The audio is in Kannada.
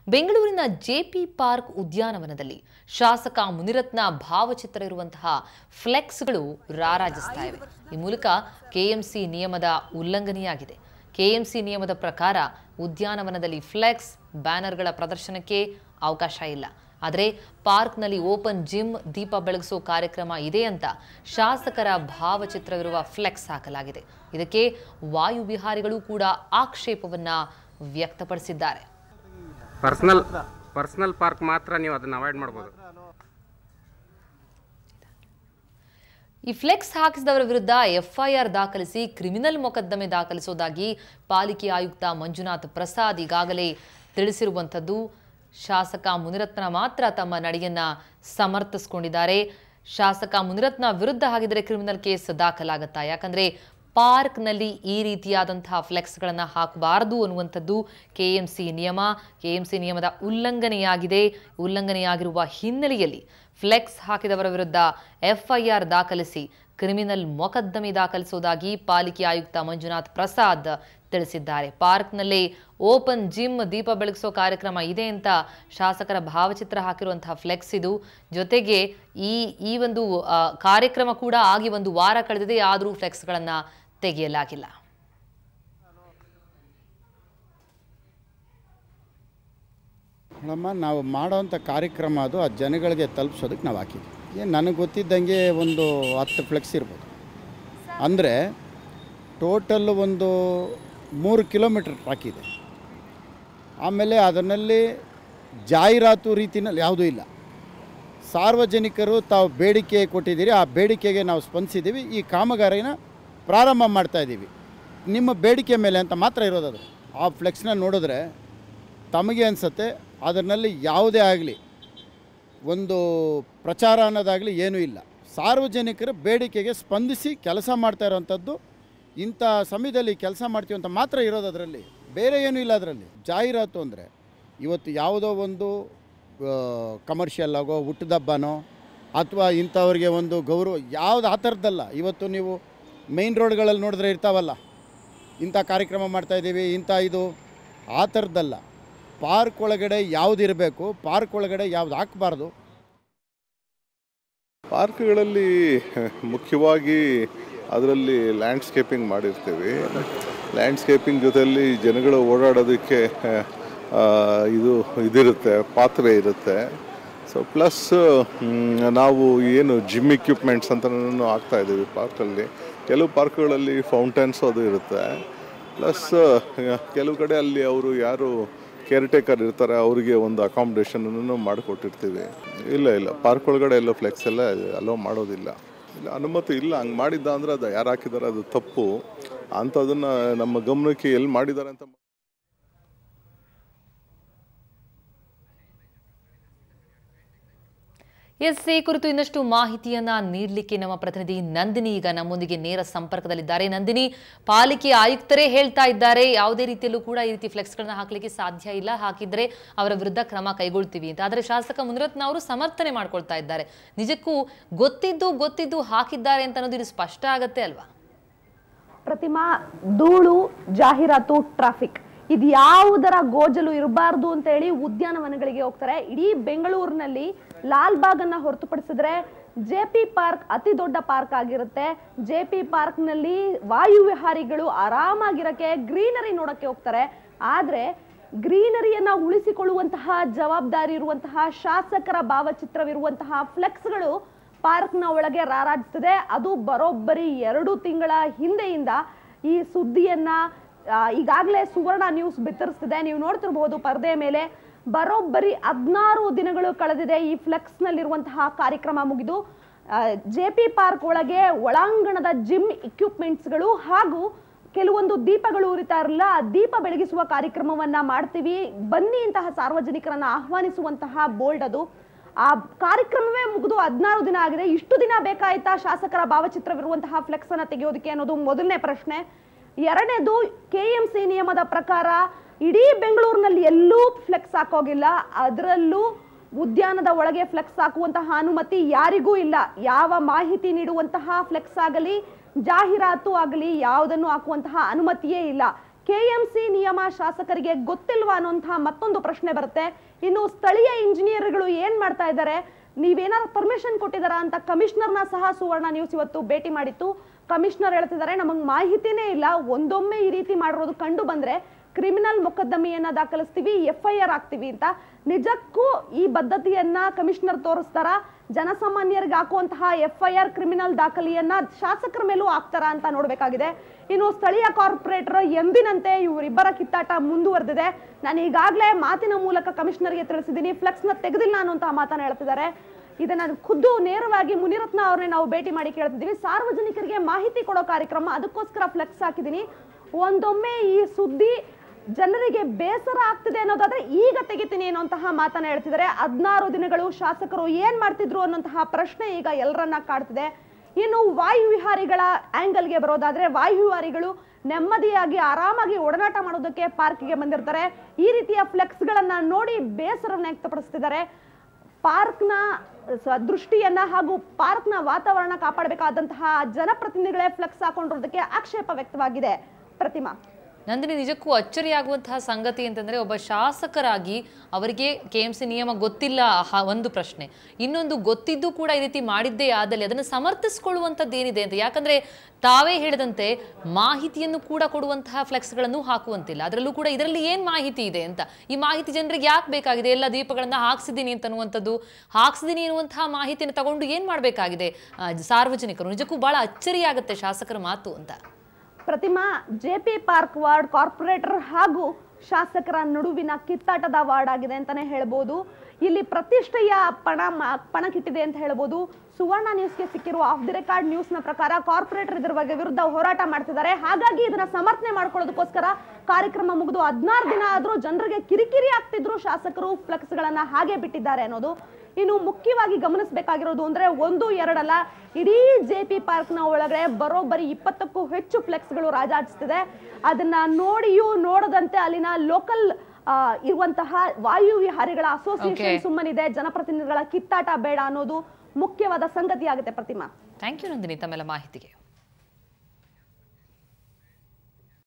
ಬೆಂಗಳೂರಿನ ಜೆಪಿ ಪಾರ್ಕ್ ಉದ್ಯಾನವನದಲ್ಲಿ ಶಾಸಕ ಮುನಿರತ್ನ ಭಾವಚಿತ್ರ ಇರುವಂತಹ ಫ್ಲೆಕ್ಸ್ಗಳು ರಾರಾಜಿಸ್ತಾ ಇವೆ ಈ ಮೂಲಕ ಕೆಎಂಸಿ ನಿಯಮದ ಉಲ್ಲಂಘನೆಯಾಗಿದೆ ಕೆಎಂಸಿ ನಿಯಮದ ಪ್ರಕಾರ ಉದ್ಯಾನವನದಲ್ಲಿ ಫ್ಲೆಕ್ಸ್ ಬ್ಯಾನರ್ಗಳ ಪ್ರದರ್ಶನಕ್ಕೆ ಅವಕಾಶ ಇಲ್ಲ ಆದರೆ ಪಾರ್ಕ್ನಲ್ಲಿ ಓಪನ್ ಜಿಮ್ ದೀಪ ಬೆಳಗಿಸೋ ಕಾರ್ಯಕ್ರಮ ಇದೆ ಅಂತ ಶಾಸಕರ ಭಾವಚಿತ್ರವಿರುವ ಫ್ಲೆಕ್ಸ್ ಹಾಕಲಾಗಿದೆ ಇದಕ್ಕೆ ವಾಯುವಿಹಾರಿಗಳು ಕೂಡ ಆಕ್ಷೇಪವನ್ನ ವ್ಯಕ್ತಪಡಿಸಿದ್ದಾರೆ ಪರ್ಸನಲ್ ಪರ್ಸನಲ್ ಪಾರ್ಕ್ ಮಾತ್ರ ನೀವು ಅದನ್ನ ಅವಾಯ್ಡ್ ಮಾಡ್ಬೋದು ಈ ಫ್ಲೆಕ್ಸ್ ಹಾಕಿಸಿದವರ ವಿರುದ್ಧ ಎಫ್ಐಆರ್ ದಾಖಲಿಸಿ ಕ್ರಿಮಿನಲ್ ಮೊಕದ್ದಮೆ ದಾಖಲಿಸುವುದಾಗಿ ಪಾಲಿಕೆ ಆಯುಕ್ತ ಮಂಜುನಾಥ್ ಪ್ರಸಾದ್ ಈಗಾಗಲೇ ತಿಳಿಸಿರುವಂಥದ್ದು ಶಾಸಕ ಮುನಿರತ್ನ ಮಾತ್ರ ತಮ್ಮ ನಡೆಯನ್ನ ಸಮರ್ಥಿಸಿಕೊಂಡಿದ್ದಾರೆ ಶಾಸಕ ಮುನಿರತ್ನ ವಿರುದ್ಧ ಹಾಗಿದ್ರೆ ಕ್ರಿಮಿನಲ್ ಕೇಸ್ ದಾಖಲಾಗತ್ತಾ ಯಾಕಂದ್ರೆ ಪಾರ್ಕ್ನಲ್ಲಿ ಈ ರೀತಿಯಾದಂತಹ ಫ್ಲೆಕ್ಸ್ಗಳನ್ನು ಹಾಕಬಾರದು ಅನ್ನುವಂಥದ್ದು ಕೆಎಂಸಿ ನಿಯಮ ಕೆಎಂಸಿ ನಿಯಮದ ಉಲ್ಲಂಘನೆಯಾಗಿದೆ ಉಲ್ಲಂಘನೆಯಾಗಿರುವ ಹಿನ್ನೆಲೆಯಲ್ಲಿ ಫ್ಲೆಕ್ಸ್ ಹಾಕಿದವರ ವಿರುದ್ಧ ಎಫ್ಐಆರ್ ದಾಖಲಿಸಿ ಕ್ರಿಮಿನಲ್ ಮೊಕದ್ದಮೆ ದಾಖಲಿಸುವುದಾಗಿ ಪಾಲಿಕೆ ಆಯುಕ್ತ ಮಂಜುನಾಥ್ ಪ್ರಸಾದ್ ತಿಳಿಸಿದ್ದಾರೆ ಪಾರ್ಕ್ನಲ್ಲಿ ಓಪನ್ ಜಿಮ್ ದೀಪ ಬೆಳಗಿಸೋ ಕಾರ್ಯಕ್ರಮ ಇದೆ ಅಂತ ಶಾಸಕರ ಭಾವಚಿತ್ರ ಹಾಕಿರುವಂತಹ ಫ್ಲೆಕ್ಸ್ ಇದು ಜೊತೆಗೆ ಈ ಈ ಒಂದು ಆ, ಕಾರ್ಯಕ್ರಮ ಕೂಡ ಆಗಿ ಒಂದು ವಾರ ಕಳೆದಿದೆ ಆದರೂ ಫ್ಲೆಕ್ಸ್ಗಳನ್ನು ತೆಗೆಯಲಾಗಿಲ್ಲ ಮೇಡಮ್ಮ ನಾವು ಮಾಡೋವಂಥ ಕಾರ್ಯಕ್ರಮ ಅದು ಆ ಜನಗಳಿಗೆ ತಲುಪಿಸೋದಕ್ಕೆ ನಾವು ಹಾಕಿದ್ವಿ ಏನು ನನಗೆ ಗೊತ್ತಿದ್ದಂಗೆ ಒಂದು ಹತ್ತು ಫ್ಲೆಕ್ಸ್ ಇರ್ಬೋದು ಅಂದರೆ ಟೋಟಲ್ ಒಂದು ಮೂರು ಕಿಲೋಮೀಟ್ರ್ ಹಾಕಿದೆ ಆಮೇಲೆ ಅದರಲ್ಲಿ ಜಾಹೀರಾತು ರೀತಿನಲ್ಲಿ ಯಾವುದೂ ಇಲ್ಲ ಸಾರ್ವಜನಿಕರು ತಾವು ಬೇಡಿಕೆ ಕೊಟ್ಟಿದ್ದೀರಿ ಆ ಬೇಡಿಕೆಗೆ ನಾವು ಸ್ಪಂದಿಸಿದ್ದೀವಿ ಈ ಕಾಮಗಾರಿನ ಪ್ರಾರಂಭ ಮಾಡ್ತಾ ಇದ್ದೀವಿ ನಿಮ್ಮ ಬೇಡಿಕೆ ಮೇಲೆ ಅಂತ ಮಾತ್ರ ಇರೋದದು ಆ ಫ್ಲೆಕ್ಸ್ನ ನೋಡಿದ್ರೆ ತಮಗೆ ಅನಿಸುತ್ತೆ ಅದರಲ್ಲಿ ಯಾವುದೇ ಆಗಲಿ ಒಂದು ಪ್ರಚಾರ ಅನ್ನೋದಾಗಲಿ ಏನೂ ಇಲ್ಲ ಸಾರ್ವಜನಿಕರ ಬೇಡಿಕೆಗೆ ಸ್ಪಂದಿಸಿ ಕೆಲಸ ಮಾಡ್ತಾ ಇರೋವಂಥದ್ದು ಇಂಥ ಸಮಯದಲ್ಲಿ ಕೆಲಸ ಮಾಡ್ತೀವಿ ಅಂತ ಮಾತ್ರ ಇರೋದು ಅದರಲ್ಲಿ ಬೇರೆ ಏನೂ ಇಲ್ಲ ಅದರಲ್ಲಿ ಜಾಹೀರಾತು ಅಂದರೆ ಇವತ್ತು ಯಾವುದೋ ಒಂದು ಕಮರ್ಷಿಯಲ್ ಆಗೋ ಹುಟ್ಟದಬ್ಬನೋ ಅಥವಾ ಇಂಥವ್ರಿಗೆ ಒಂದು ಗೌರವ ಯಾವುದು ಆ ಥರದ್ದಲ್ಲ ಇವತ್ತು ನೀವು ಮೈನ್ ರೋಡ್ಗಳಲ್ಲಿ ನೋಡಿದ್ರೆ ಇರ್ತಾವಲ್ಲ ಇಂಥ ಕಾರ್ಯಕ್ರಮ ಮಾಡ್ತಾ ಇದ್ದೀವಿ ಇಂಥ ಇದು ಆ ಥರದ್ದಲ್ಲ ಪಾರ್ಕ್ ಒಳಗಡೆ ಯಾವುದಿರಬೇಕು ಪಾರ್ಕ್ ಒಳಗಡೆ ಯಾವ್ದು ಹಾಕಬಾರ್ದು ಪಾರ್ಕ್ಗಳಲ್ಲಿ ಮುಖ್ಯವಾಗಿ ಅದರಲ್ಲಿ ಲ್ಯಾಂಡ್ಸ್ಕೇಪಿಂಗ್ ಮಾಡಿರ್ತೀವಿ ಲ್ಯಾಂಡ್ಸ್ಕೇಪಿಂಗ್ ಜೊತೆಯಲ್ಲಿ ಜನಗಳು ಓಡಾಡೋದಕ್ಕೆ ಆ, ಇದು ಇದಿರುತ್ತೆ ಪಾತ್ರೆ ಇರುತ್ತೆ ಸೊ ಪ್ಲಸ್ ನಾವು ಏನು ಜಿಮ್ ಇಕ್ವಿಪ್ಮೆಂಟ್ಸ್ ಅಂತ ಹಾಕ್ತಾ ಇದ್ದೀವಿ ಪಾರ್ಕಲ್ಲಿ ಕೆಲವು ಪಾರ್ಕ್ಗಳಲ್ಲಿ ಫೌಂಟೈನ್ಸ್ ಅದು ಇರುತ್ತೆ ಪ್ಲಸ್ ಕೆಲವು ಕಡೆ ಅಲ್ಲಿ ಅವರು ಯಾರು ಕೇರ್ ಟೇಕರ್ ಇರ್ತಾರೆ ಅವರಿಗೆ ಒಂದು ಅಕಾಮಿಡೇಷನನ್ನು ಮಾಡಿಕೊಟ್ಟಿರ್ತೀವಿ ಇಲ್ಲ ಇಲ್ಲ ಪಾರ್ಕ್ ಒಳಗಡೆ ಎಲ್ಲ ಫ್ಲೆಕ್ಸ್ ಎಲ್ಲ ಅಲೋ ಮಾಡೋದಿಲ್ಲ ಇಲ್ಲ ಅನುಮತಿ ಇಲ್ಲ ಹಂಗೆ ಮಾಡಿದ್ದ ಅಂದರೆ ಅದು ಯಾರು ಹಾಕಿದ್ದಾರೆ ಅದು ತಪ್ಪು ಅಂಥದನ್ನು ನಮ್ಮ ಗಮನಕ್ಕೆ ಎಲ್ಲಿ ಮಾಡಿದ್ದಾರೆ ಅಂತ ಎಸ್ ಈ ಕುರಿತು ಇನ್ನಷ್ಟು ಮಾಹಿತಿಯನ್ನ ನೀಡಲಿಕ್ಕೆ ನಮ್ಮ ಪ್ರತಿನಿಧಿ ನಂದಿನಿ ಈಗ ನಮ್ಮೊಂದಿಗೆ ನೇರ ಸಂಪರ್ಕದಲ್ಲಿದ್ದಾರೆ ನಂದಿನಿ ಪಾಲಿಕೆ ಆಯುಕ್ತರೇ ಹೇಳ್ತಾ ಇದ್ದಾರೆ ಯಾವುದೇ ರೀತಿಯಲ್ಲೂ ಕೂಡ ಈ ರೀತಿ ಫ್ಲೆಕ್ಸ್ಗಳನ್ನ ಹಾಕಲಿಕ್ಕೆ ಸಾಧ್ಯ ಇಲ್ಲ ಹಾಕಿದ್ರೆ ಅವರ ವಿರುದ್ಧ ಕ್ರಮ ಕೈಗೊಳ್ತೀವಿ ಅಂತ ಆದರೆ ಶಾಸಕ ಮುನಿರತ್ನ ಅವರು ಸಮರ್ಥನೆ ಮಾಡ್ಕೊಳ್ತಾ ಇದ್ದಾರೆ ನಿಜಕ್ಕೂ ಗೊತ್ತಿದ್ದು ಗೊತ್ತಿದ್ದು ಹಾಕಿದ್ದಾರೆ ಅಂತ ಅನ್ನೋದು ಇದು ಸ್ಪಷ್ಟ ಆಗತ್ತೆ ಅಲ್ವಾ ಪ್ರತಿಮಾ ಧೂಳು ಜಾಹೀರಾತು ಟ್ರಾಫಿಕ್ ಇದು ಯಾವುದರ ಗೋಜಲು ಇರಬಾರ್ದು ಅಂತ ಹೇಳಿ ಉದ್ಯಾನವನಗಳಿಗೆ ಹೋಗ್ತಾರೆ ಇಡೀ ಬೆಂಗಳೂರಿನಲ್ಲಿ ಲಾಲ್ಬಾಗ್ ಅನ್ನ ಹೊರತುಪಡಿಸಿದ್ರೆ ಜೆ ಪಿ ಪಾರ್ಕ್ ಅತಿ ದೊಡ್ಡ ಪಾರ್ಕ್ ಆಗಿರುತ್ತೆ ಜೆ ಪಿ ಪಾರ್ಕ್ನಲ್ಲಿ ವಾಯುವಿಹಾರಿಗಳು ಆರಾಮಾಗಿರಕ್ಕೆ ಗ್ರೀನರಿ ನೋಡಕ್ಕೆ ಹೋಗ್ತಾರೆ ಆದ್ರೆ ಗ್ರೀನರಿಯನ್ನ ಉಳಿಸಿಕೊಳ್ಳುವಂತಹ ಜವಾಬ್ದಾರಿ ಇರುವಂತಹ ಶಾಸಕರ ಭಾವಚಿತ್ರವಿರುವಂತಹ ಫ್ಲೆಕ್ಸ್ಗಳು ಪಾರ್ಕ್ನ ಒಳಗೆ ರಾರಾಜಿಸುತ್ತದೆ ಅದು ಬರೋಬ್ಬರಿ ಎರಡು ತಿಂಗಳ ಹಿಂದೆಯಿಂದ ಈ ಸುದ್ದಿಯನ್ನ ಆ, ಈಗಾಗಲೇ ಸುವರ್ಣ ನ್ಯೂಸ್ ಬಿತ್ತರಿಸ್ತಿದೆ ನೀವು ನೋಡ್ತಿರ್ಬೋದು ಪರದೆ ಮೇಲೆ ಬರೋಬ್ಬರಿ ಹದಿನಾರು ದಿನಗಳು ಕಳೆದಿದೆ ಈ ಫ್ಲೆಕ್ಸ್ನಲ್ಲಿರುವಂತಹ ಕಾರ್ಯಕ್ರಮ ಮುಗಿದು ಜೆ ಪಿ ಪಾರ್ಕ್ ಒಳಗೆ ಒಳಾಂಗಣದ ಜಿಮ್ ಇಕ್ವಿಪ್ಮೆಂಟ್ಸ್ಗಳು ಹಾಗೂ ಕೆಲವೊಂದು ದೀಪಗಳು ಉರಿತಾ ಇರಲಿಲ್ಲ ಆ ದೀಪ ಬೆಳಗಿಸುವ ಕಾರ್ಯಕ್ರಮವನ್ನ ಮಾಡ್ತೀವಿ ಬನ್ನಿ ಇಂತಹ ಸಾರ್ವಜನಿಕರನ್ನ ಆಹ್ವಾನಿಸುವಂತಹ ಬೋಲ್ಡ್ ಅದು ಆ ಕಾರ್ಯಕ್ರಮವೇ ಮುಗಿದು ಹದಿನಾರು ದಿನ ಆಗಿದೆ ಇಷ್ಟು ದಿನ ಬೇಕಾಯ್ತಾ ಶಾಸಕರ ಭಾವಚಿತ್ರವಿರುವಂತಹ ಫ್ಲೆಕ್ಸ್ ಅನ್ನ ತೆಗೆಯೋದಕ್ಕೆ ಅನ್ನೋದು ಮೊದಲನೇ ಪ್ರಶ್ನೆ ಎರಡನೇದು ಕೆ ಎಂ ಸಿ ನಿಯಮದ ಪ್ರಕಾರ ಇಡೀ ಬೆಂಗಳೂರಿನಲ್ಲಿ ಎಲ್ಲೂ ಫ್ಲೆಕ್ಸ್ ಹಾಕೋಗಿಲ್ಲ ಅದರಲ್ಲೂ ಉದ್ಯಾನದ ಒಳಗೆ ಫ್ಲೆಕ್ಸ್ ಹಾಕುವಂತಹ ಅನುಮತಿ ಯಾರಿಗೂ ಇಲ್ಲ ಯಾವ ಮಾಹಿತಿ ನೀಡುವಂತಹ ಫ್ಲೆಕ್ಸ್ ಆಗಲಿ ಜಾಹೀರಾತು ಆಗಲಿ ಯಾವುದನ್ನು ಹಾಕುವಂತಹ ಅನುಮತಿಯೇ ಇಲ್ಲ ಕೆಎಂಸಿ ನಿಯಮ ಶಾಸಕರಿಗೆ ಗೊತ್ತಿಲ್ವಾ ಅನ್ನುವಂತಹ ಮತ್ತೊಂದು ಪ್ರಶ್ನೆ ಬರುತ್ತೆ ಇನ್ನು ಸ್ಥಳೀಯ ಇಂಜಿನಿಯರ್ಗಳು ಏನ್ ಮಾಡ್ತಾ ಇದ್ದಾರೆ ನೀವೇನಾದ್ರು ಪರ್ಮಿಷನ್ ಕೊಟ್ಟಿದ್ದಾರಾ ಅಂತ ಕಮಿಷನರ್ನ ಸಹ ಸುವರ್ಣ ನ್ಯೂಸ್ ಇವತ್ತು ಭೇಟಿ ಮಾಡಿತ್ತು ಕಮಿಷನರ್ ಹೇಳ್ತಿದ್ದಾರೆ ನಮಗೆ ಮಾಹಿತಿನೇ ಇಲ್ಲ ಒಂದೊಮ್ಮೆ ಈ ರೀತಿ ಮಾಡಿರೋದು ಕಂಡು ಬಂದ್ರೆ ಕ್ರಿಮಿನಲ್ ಮೊಕದ್ದಮೆಯನ್ನ ದಾಖಲಿಸ್ತೀವಿ ಎಫ್ ಐ ಆರ್ ಆಗ್ತೀವಿ ಅಂತ ನಿಜಕ್ಕೂ ಈ ಬದ್ಧತೆಯನ್ನ ಕಮಿಷನರ್ ತೋರಿಸ್ತಾರ ಜನಸಾಮಾನ್ಯರಿಗೆ ಹಾಕುವಂತಹ ಎಫ್ ಐ ಆರ್ ಕ್ರಿಮಿನಲ್ ದಾಖಲೆಯನ್ನ ಶಾಸಕರ ಮೇಲೂ ಹಾಕ್ತಾರ ಅಂತ ನೋಡ್ಬೇಕಾಗಿದೆ ಇನ್ನು ಸ್ಥಳೀಯ ಕಾರ್ಪೊರೇಟರ್ ಎಂದಿನಂತೆ ಇವರಿಬ್ಬರ ಕಿತ್ತಾಟ ಮುಂದುವರೆದಿದೆ ನಾನು ಈಗಾಗಲೇ ಮಾತಿನ ಮೂಲಕ ಕಮಿಷನರ್ಗೆ ತಿಳಿಸಿದ್ದೀನಿ ಫ್ಲೆಕ್ಸ್ ನ ತೆಗೆದಿಲ್ಲ ಅನ್ನುವಂತಹ ಮಾತನ್ನ ಹೇಳ್ತಿದ್ದಾರೆ ಇದನ್ನ ಖುದ್ದು ನೇರವಾಗಿ ಮುನಿರತ್ನ ಅವ್ರನ್ನೇ ನಾವು ಭೇಟಿ ಮಾಡಿ ಕೇಳ್ತಿದ್ದೀವಿ ಸಾರ್ವಜನಿಕರಿಗೆ ಮಾಹಿತಿ ಕೊಡೋ ಕಾರ್ಯಕ್ರಮ ಅದಕ್ಕೋಸ್ಕರ ಫ್ಲೆಕ್ಸ್ ಹಾಕಿದ್ದೀನಿ ಒಂದೊಮ್ಮೆ ಈ ಸುದ್ದಿ ಜನರಿಗೆ ಬೇಸರ ಆಗ್ತಿದೆ ಅನ್ನೋದಾದ್ರೆ ಈಗ ತೆಗಿತೀನಿ ಅನ್ನುವಂತಹ ಮಾತನ್ನ ಹೇಳ್ತಿದ್ದಾರೆ ಹದಿನಾರು ದಿನಗಳು ಶಾಸಕರು ಏನ್ ಮಾಡ್ತಿದ್ರು ಅನ್ನುವಂತಹ ಪ್ರಶ್ನೆ ಈಗ ಎಲ್ಲರನ್ನ ಕಾಡ್ತಿದೆ ಇನ್ನು ವಾಯು ವಿಹಾರಿಗಳ ಆಂಗಲ್ಗೆ ಬರೋದಾದ್ರೆ ವಾಯು ವಿಹಾರಿಗಳು ನೆಮ್ಮದಿಯಾಗಿ ಆರಾಮಾಗಿ ಒಡನಾಟ ಮಾಡೋದಕ್ಕೆ ಪಾರ್ಕ್ಗೆ ಬಂದಿರ್ತಾರೆ ಈ ರೀತಿಯ ಫ್ಲೆಕ್ಸ್ಗಳನ್ನ ನೋಡಿ ಬೇಸರವನ್ನು ವ್ಯಕ್ತಪಡಿಸ್ತಿದ್ದಾರೆ ಪಾರ್ಕ್ನ ಸ- ದೃಷ್ಟಿಯನ್ನ ಹಾಗೂ ಪಾರ್ಕ್ನ ವಾತಾವರಣ ಕಾಪಾಡಬೇಕಾದಂತಹ ಜನಪ್ರತಿನಿಧಿಗಳೇ ಫ್ಲೆಕ್ಸ್ ಹಾಕೊಂಡಿರೋದಕ್ಕೆ ಆಕ್ಷೇಪ ವ್ಯಕ್ತವಾಗಿದೆ ಪ್ರತಿಮಾ ನಂದಿನಿ ನಿಜಕ್ಕೂ ಅಚ್ಚರಿಯಾಗುವಂತಹ ಸಂಗತಿ ಅಂತಂದ್ರೆ ಒಬ್ಬ ಶಾಸಕರಾಗಿ ಅವರಿಗೆ ಕೆ ಎಂ ಸಿ ನಿಯಮ ಗೊತ್ತಿಲ್ಲ ಹ- ಒಂದು ಪ್ರಶ್ನೆ ಇನ್ನೊಂದು ಗೊತ್ತಿದ್ದು ಕೂಡ ಈ ರೀತಿ ಮಾಡಿದ್ದೇ ಆದಲ್ಲಿ ಅದನ್ನು ಸಮರ್ಥಿಸ್ಕೊಳ್ಳುವಂಥದ್ದು ಏನಿದೆ ಅಂತ ಯಾಕಂದ್ರೆ ತಾವೇ ಹೇಳಿದಂತೆ ಮಾಹಿತಿಯನ್ನು ಕೂಡ ಕೊಡುವಂತಹ ಫ್ಲೆಕ್ಸ್ಗಳನ್ನು ಹಾಕುವಂತಿಲ್ಲ ಅದರಲ್ಲೂ ಕೂಡ ಇದರಲ್ಲಿ ಏನ್ ಮಾಹಿತಿ ಇದೆ ಅಂತ ಈ ಮಾಹಿತಿ ಜನರಿಗೆ ಯಾಕೆ ಬೇಕಾಗಿದೆ ಎಲ್ಲ ದೀಪಗಳನ್ನ ಹಾಕ್ಸಿದ್ದೀನಿ ಅಂತ ಅನ್ನುವಂಥದ್ದು ಹಾಕ್ಸಿದ್ದೀನಿ ಅನ್ನುವಂತಹ ಮಾಹಿತಿಯನ್ನು ತಗೊಂಡು ಏನ್ ಮಾಡಬೇಕಾಗಿದೆ ಸಾರ್ವಜನಿಕರು ನಿಜಕ್ಕೂ ಬಹಳ ಅಚ್ಚರಿಯಾಗುತ್ತೆ ಶಾಸಕರ ಮಾತು ಅಂತ Prathima J P park ward corporator ಹಾಗೂ ಶಾಸಕರ ನಡುವಿನ ಕಿತ್ತಾಟದ ವಾರ್ಡ್ ಆಗಿದೆ ಅಂತಾನೆ ಹೇಳ್ಬೋದು ಇಲ್ಲಿ ಪ್ರತಿಷ್ಠೆಯ ಪಣ ಮ- ಪಣಕ್ಕಿಟ್ಟಿದೆ ಅಂತ ಹೇಳ್ಬೋದು ಸುವರ್ಣ ನ್ಯೂಸ್ಗೆ ಸಿಕ್ಕಿರುವ ಆಫ್ ದಿ ರೆಕಾರ್ಡ್ ನ್ಯೂಸ್ನ ಪ್ರಕಾರ ಕಾರ್ಪೊರೇಟರ್ ಇದ್ರ ಬಗ್ಗೆ ವಿರುದ್ಧ ಹೋರಾಟ ಮಾಡ್ತಿದ್ದಾರೆ ಹಾಗಾಗಿ ಇದನ್ನ ಸಮರ್ಥನೆ ಮಾಡ್ಕೊಳ್ಳೋದಕ್ಕೋಸ್ಕರ ಕಾರ್ಯಕ್ರಮ ಮುಗಿದು ಹದಿನಾರು ದಿನ ಆದ್ರೂ ಜನರಿಗೆ ಕಿರಿಕಿರಿ ಆಗ್ತಿದ್ರು ಶಾಸಕರು ಫ್ಲೆಕ್ಸ್ ಗಳನ್ನ ಹಾಗೆ ಬಿಟ್ಟಿದ್ದಾರೆ ಅನ್ನೋದು ಇನ್ನು ಮುಖ್ಯವಾಗಿ ಗಮನಿಸಬೇಕಾಗಿರೋದು ಅಂದ್ರೆ ಒಂದು ಎರಡಲ್ಲ ಇಡೀ ಜೆ ಪಿ ಪಾರ್ಕ್ನ ಒಳಗಡೆ ಬರೋಬ್ಬರಿ ಇಪ್ಪತ್ತಕ್ಕೂ ಹೆಚ್ಚು ಫ್ಲೆಕ್ಸ್ಗಳು ರಾಜಾಡಿಸ್ತಿದೆ ಅದನ್ನ ನೋಡಿಯೂ ನೋಡದಂತೆ ಅಲ್ಲಿನ ಲೋಕಲ್ ಇರುವಂತಹ ವಾಯು ವಿಹಾರಿಗಳ ಅಸೋಸಿಯೇಷನ್ Okay. ಸುಮ್ಮನಿದೆ ಜನಪ್ರತಿನಿಧಿಗಳ ಕಿತ್ತಾಟ ಬೇಡ ಅನ್ನೋದು ಮುಖ್ಯವಾದ ಸಂಗತಿ ಆಗುತ್ತೆ ಪ್ರತಿಮಾ ಥ್ಯಾಂಕ್ ಯು ನಂದಿನಿ ತಮ್ಮೆಲ್ಲ ಮಾಹಿತಿಗೆ